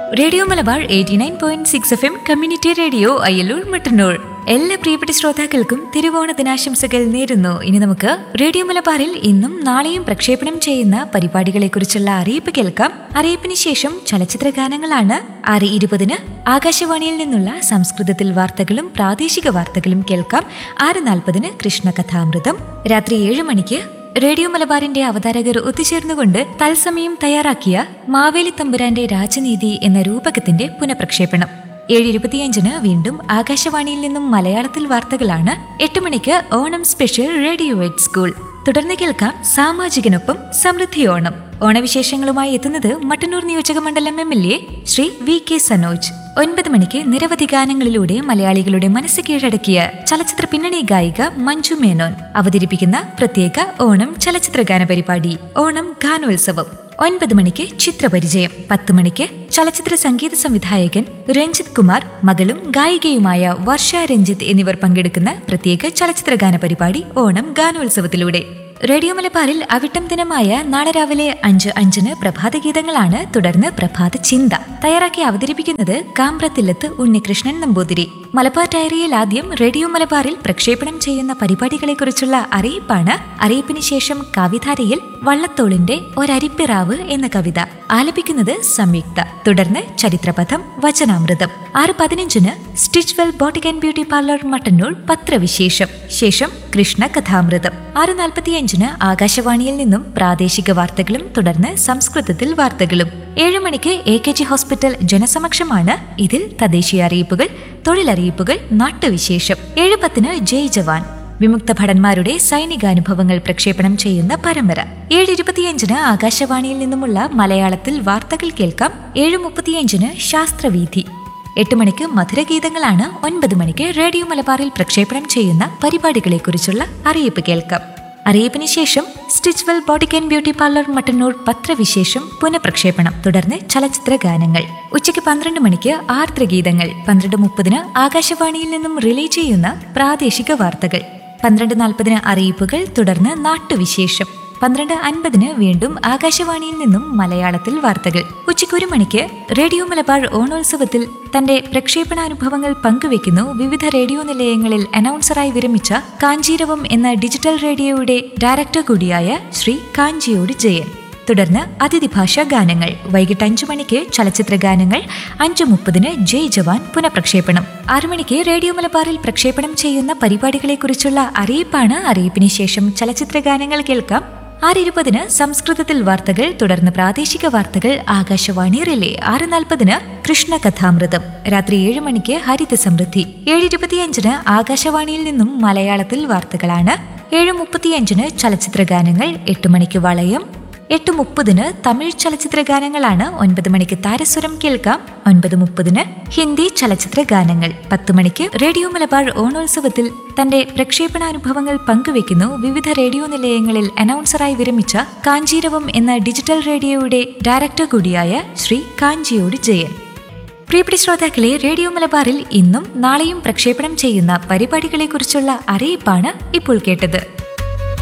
radio Malabar eighty nine point six F M community radio Ayyalur Mattannur എല്ലാ പ്രിയപ്പെട്ട ശ്രോതാക്കൾക്കും തിരുവോണ ദിനാശംസകൾ നേരുന്നു ഇനി നമുക്ക് റേഡിയോ മലബാറിൽ ഇന്നും നാളെയും പ്രക്ഷേപണം ചെയ്യുന്ന പരിപാടികളെക്കുറിച്ചുള്ള അറിയിപ്പ് കേൾക്കാം അറിയിപ്പിന് ശേഷം ചലച്ചിത്ര ഗാനങ്ങളാണ് ആറ് ഇരുപതിന് ആകാശവാണിയിൽ നിന്നുള്ള സംസ്കൃതത്തിൽ വാർത്തകളും പ്രാദേശിക വാർത്തകളും കേൾക്കാം ആറ് നാൽപ്പതിന് കൃഷ്ണകഥാമൃതം രാത്രി ഏഴ് മണിക്ക് റേഡിയോ മലബാറിന്റെ അവതാരകർ ഒത്തുചേർന്നുകൊണ്ട് തത്സമയം തയ്യാറാക്കിയ മാവേലി തമ്പുരാന്റെ രാജനീതി എന്ന രൂപകത്തിന്റെ പുനഃപ്രക്ഷേപണം ഏഴ് ഇരുപത്തിയഞ്ചിന് വീണ്ടും ആകാശവാണിയിൽ നിന്നും മലയാളത്തിൽ വാർത്തകളാണ് എട്ട് മണിക്ക് Onam special radio ed school തുടർന്ന് കേൾക്കാം സാമാജികനൊപ്പം സമൃദ്ധി ഓണം ഓണവിശേഷങ്ങളുമായി എത്തുന്നത് മട്ടന്നൂർ നിയോജക മണ്ഡലം M L A Shri V K Sanoj ഒൻപത് മണിക്ക് നിരവധി ഗാനങ്ങളിലൂടെ മലയാളികളുടെ മനസ്സ് കീഴടക്കിയ ചലച്ചിത്ര പിന്നണി ഗായിക മഞ്ജു മേനോൻ അവതരിപ്പിക്കുന്ന പ്രത്യേക ഓണം ചലച്ചിത്ര ഗാന പരിപാടി ഓണം ഗാനോത്സവം ഒൻപത് മണിക്ക് ചിത്രപരിചയം പത്ത് മണിക്ക് ചലച്ചിത്ര സംഗീത സംവിധായകൻ രഞ്ജിത് കുമാർ മകളും ഗായികയുമായ വർഷ രഞ്ജിത്ത് എന്നിവർ പങ്കെടുക്കുന്ന പ്രത്യേക ചലച്ചിത്ര ഗാന പരിപാടി ഓണം ഗാനോത്സവത്തിലൂടെ റേഡിയോ മലബാറിൽ അവിട്ടം ദിനമായ നാളെ രാവിലെ അഞ്ച് അഞ്ചിന് പ്രഭാത ഗീതങ്ങളാണ് തുടർന്ന് പ്രഭാത ചിന്ത തയ്യാറാക്കി അവതരിപ്പിക്കുന്നത് കാമ്പ്രത്തില്ലത്ത് ഉണ്ണികൃഷ്ണൻ നമ്പൂതിരി മലബാർ ഡയറിയിൽ ആദ്യം റേഡിയോ മലബാറിൽ പ്രക്ഷേപണം ചെയ്യുന്ന പരിപാടികളെക്കുറിച്ചുള്ള അറിയിപ്പാണ് അറിയിപ്പിന് ശേഷം കവിധാരയിൽ വള്ളത്തോളിന്റെ ഒരരിപ്പിറാവ് എന്ന കവിത ആലപിക്കുന്നത് സംയുക്ത തുടർന്ന് ചരിത്രപഥം വചനാമൃതം ആറ് പതിനഞ്ചിന് Stitchwell boutique and beauty parlour Mattannur പത്രവിശേഷം ശേഷം കൃഷ്ണ കഥാമൃതം ആറ് നാൽപ്പത്തിയഞ്ചിന് ആകാശവാണിയിൽ നിന്നും പ്രാദേശിക വാർത്തകളും തുടർന്ന് സംസ്കൃതത്തിൽ വാർത്തകളും ഏഴ് മണിക്ക് എ കെ ജി ഹോസ്പിറ്റൽ ജനസമക്ഷമാണ് ഇതിൽ തദ്ദേശീയ അറിയിപ്പുകൾ തൊഴിലറിയിപ്പുകൾ നാട്ടുവിശേഷം ഏഴ് പത്തിന് ജയ് ജവാൻ വിമുക്ത ഭടന്മാരുടെ സൈനികാനുഭവങ്ങൾ പ്രക്ഷേപണം ചെയ്യുന്ന പരമ്പര ഏഴ് ഇരുപത്തിയഞ്ചിന് ആകാശവാണിയിൽ നിന്നുമുള്ള മലയാളത്തിൽ വാർത്തകൾ കേൾക്കാം ഏഴ് മുപ്പത്തിയഞ്ചിന് ശാസ്ത്രവീഥി എട്ട് മണിക്ക് മധുരഗീതങ്ങളാണ് ഒൻപത് മണിക്ക് റേഡിയോ മലബാറിൽ പ്രക്ഷേപണം ചെയ്യുന്ന പരിപാടികളെക്കുറിച്ചുള്ള അറിയിപ്പ് കേൾക്കാം അറിയിപ്പിന് ശേഷം Stitchwell boutique and beauty parlour Mattannur പത്രവിശേഷം പുനഃപ്രക്ഷേപണം തുടർന്ന് ചലച്ചിത്ര ഗാനങ്ങൾ ഉച്ചയ്ക്ക് പന്ത്രണ്ട് മണിക്ക് ആർദ്രഗീതങ്ങൾ പന്ത്രണ്ട് മുപ്പതിന് ആകാശവാണിയിൽ നിന്നും റിലേ ചെയ്യുന്ന പ്രാദേശിക വാർത്തകൾ പന്ത്രണ്ട് നാൽപ്പതിന് അറിയിപ്പുകൾ തുടർന്ന് നാട്ടുവിശേഷം പന്ത്രണ്ട് അൻപതിന് വീണ്ടും ആകാശവാണിയിൽ നിന്നും മലയാളത്തിൽ വാർത്തകൾ ഉച്ചയ്ക്ക് ഒരു മണിക്ക് റേഡിയോ മലബാർ ഓണോത്സവത്തിൽ തന്റെ പ്രക്ഷേപണാനുഭവങ്ങൾ പങ്കുവെക്കുന്നു വിവിധ റേഡിയോ നിലയങ്ങളിൽ അനൗൺസറായി വിരമിച്ച കാഞ്ചീരവം എന്ന ഡിജിറ്റൽ റേഡിയോയുടെ ഡയറക്ടർ കൂടിയായ ശ്രീ കാഞ്ചിയോട് ജയൻ തുടർന്ന് അതിഥി ഭാഷാ ഗാനങ്ങൾ വൈകിട്ട് അഞ്ചു മണിക്ക് ചലച്ചിത്ര ഗാനങ്ങൾ അഞ്ചു മുപ്പതിന് ജയ് ജവാൻ പുനഃപ്രക്ഷേപണം ആറു മണിക്ക് റേഡിയോ മലബാറിൽ പ്രക്ഷേപണം ചെയ്യുന്ന പരിപാടികളെക്കുറിച്ചുള്ള അറിയിപ്പാണ് അറിയിപ്പിന് ശേഷം ചലച്ചിത്ര ഗാനങ്ങൾ കേൾക്കാം ആറ് ഇരുപതിന് സംസ്കൃതത്തിൽ വാർത്തകൾ തുടർന്ന് പ്രാദേശിക വാർത്തകൾ ആകാശവാണി റിലേ ആറ് നാൽപ്പതിന് കൃഷ്ണ കഥാമൃതം രാത്രി ഏഴ് മണിക്ക് ഹരിത സമൃദ്ധി ഏഴ് ഇരുപത്തിയഞ്ചിന് ആകാശവാണിയിൽ നിന്നും മലയാളത്തിൽ വാർത്തകളാണ് ഏഴ് മുപ്പത്തിയഞ്ചിന് ചലച്ചിത്ര ഗാനങ്ങൾ എട്ട് മണിക്ക് വളയം എട്ട് മുപ്പതിന് തമിഴ് ചലച്ചിത്ര ഗാനങ്ങളാണ് ഒൻപത് മണിക്ക് താരസ്വരം കേൾക്കാം ഒൻപത് മുപ്പതിന് ഹിന്ദി ചലച്ചിത്ര ഗാനങ്ങൾ പത്ത് മണിക്ക് റേഡിയോ മലബാർ ഓണോത്സവത്തിൽ തന്റെ പ്രക്ഷേപണാനുഭവങ്ങൾ പങ്കുവെക്കുന്നു വിവിധ റേഡിയോ നിലയങ്ങളിൽ അനൗൺസറായി വിരമിച്ച കാഞ്ചീരവം എന്ന ഡിജിറ്റൽ റേഡിയോയുടെ ഡയറക്ടർ കൂടിയായ ശ്രീ കാഞ്ചിയോട് ജയൻ പ്രിയപ്പെട്ട ശ്രോതാക്കളെ റേഡിയോ മലബാറിൽ ഇന്നും നാളെയും പ്രക്ഷേപണം ചെയ്യുന്ന പരിപാടികളെക്കുറിച്ചുള്ള അറിയിപ്പാണ് ഇപ്പോൾ കേട്ടത്